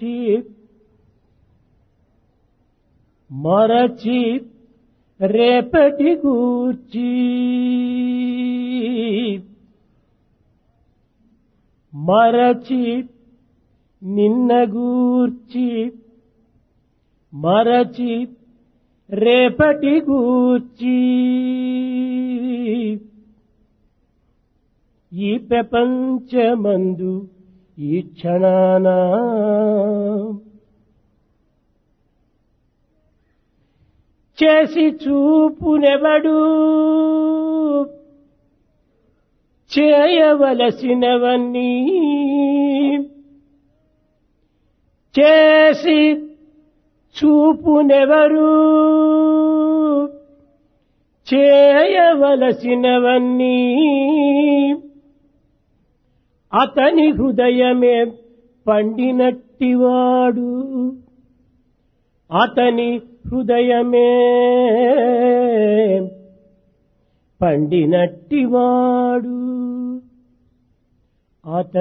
గూర్చి మరచి రేపటి గూర్చి మరచి నిన్న గూర్చి మరచి రేపటి గూర్చి ఈ ప్రపంచమందు ఈ క్షణాన చేసి చూపునెవడు చేయవలసినవన్నీ చేసి చూపునెవరు చేయవలసినవన్నీ అతని హృదయమే పండినట్టివాడు అతని హృదయమే పండినట్టివాడు అతని